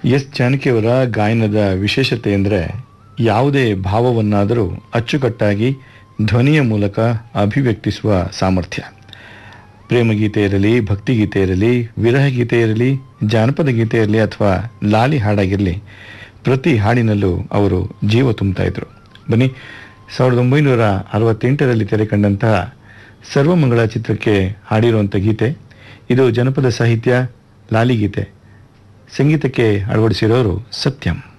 S ಜಾನಕಿಯವರ ಗಾಯನದ ವಿಶೇಷತೆ ಎಂದರೆ ಯಾವುದೇ ಭಾವವನ್ನಾದರೂ ಅಚ್ಚುಕಟ್ಟಾಗಿ ಧ್ವನಿಯ ಮೂಲಕ ಅಭಿವ್ಯಕ್ತಿಸುವ ಸಾಮರ್ಥ್ಯ ಪ್ರೇಮಗೀತೆ ಇರಲಿ ಭಕ್ತಿಗೀತೆ ಇರಲಿ ವಿರಹ ಗೀತೆ ಇರಲಿ ಜಾನಪದ ಗೀತೆ ಇರಲಿ ಅಥವಾ ಲಾಲಿ ಹಾಡಾಗಿರಲಿ ಪ್ರತಿ ಹಾಡಿನಲ್ಲೂ ಅವರು ಜೀವ ತುಂಬ್ತಾ ಇದ್ರು ಬನ್ನಿ ಸಾವಿರದ ಒಂಬೈನೂರ ಅರವತ್ತೆಂಟರಲ್ಲಿ ತೆರೆ ಕಂಡಂತಹ ಸರ್ವಮಂಗಳ ಚಿತ್ರಕ್ಕೆ ಹಾಡಿರುವಂಥ ಗೀತೆ ಇದು ಜನಪದ ಸಾಹಿತ್ಯ ಲಾಲಿ ಗೀತೆ ಸಂಗೀತಕ್ಕೆ ಅಳವಡಿಸಿರೋರು ಸತ್ಯಂ